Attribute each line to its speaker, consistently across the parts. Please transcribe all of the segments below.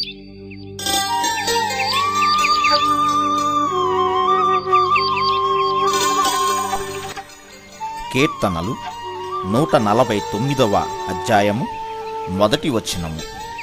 Speaker 1: కీర్తనలు నూట నలభై తొమ్మిదవ అధ్యాయము మొదటి వచనము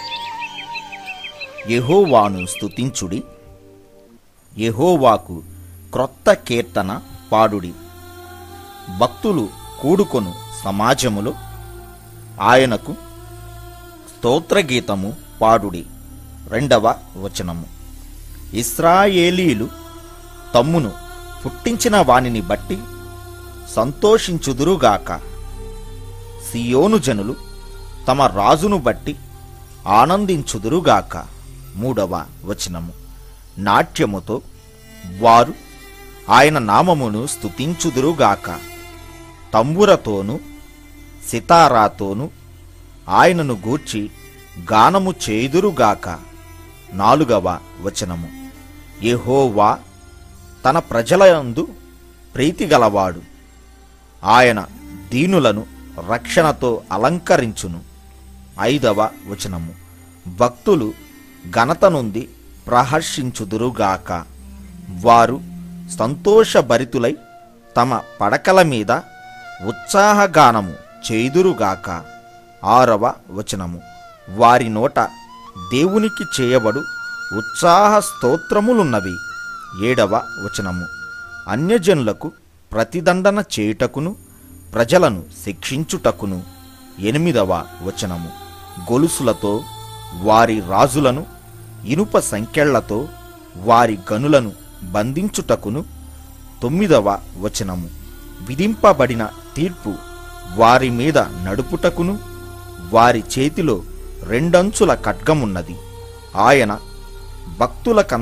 Speaker 1: యెహోవాను స్తుతించుడి యెహోవాకు క్రొత్త కీర్తన పాడుడి భక్తులు కూడుకొను సమాజములో ఆయనకు స్తోత్రగీతము పాడుడి రెండవ వచనము ఇస్రాయేలీలు తమ్మును పుట్టించిన వానిని బట్టి సంతోషించుదురుగాక సియోను జనులు తమ రాజును బట్టి ఆనందించుదురుగాక మూడవ వచనము నాట్యముతో వారు ఆయన నామమును స్తుతించుదురుగాక తంబురతోను సితారాతోను ఆయనను గూర్చి గానము చేయుదురుగాక నాలుగవ వచనము యెహోవా తన ప్రజలయందు ప్రీతిగలవాడు ఆయన దీనులను రక్షణతో అలంకరించును ఐదవ వచనము భక్తులు ఘనత నుండి ప్రహర్షించుదురుగాక వారు సంతోషభరితులై తమ పడకల మీద ఉత్సాహగానము చేయుదురుగాక ఆరవ వచనము వారి నోట దేవునికి చేయబడు ఉత్సాహ స్తోత్రములున్నవి ఏడవ వచనము అన్యజనులకు ప్రతిదండన చేయుటకును ప్రజలను శిక్షించుటకును ఎనిమిదవ వచనము గొలుసులతో వారి రాజులను ఇనుప సంకెళ్లతో వారి గనులను బంధించుటకును తొమ్మిదవ వచనము విధింపబడిన తీర్పు వారి మీద నడుపుటకును వారి చేతిలో రెండంచుల ఖడ్గమున్నది ఆయన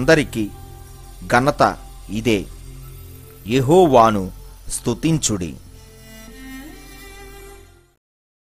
Speaker 1: భక్తులకందరికీ ఘనత ఇదే యెహోవాను స్తుతించుడి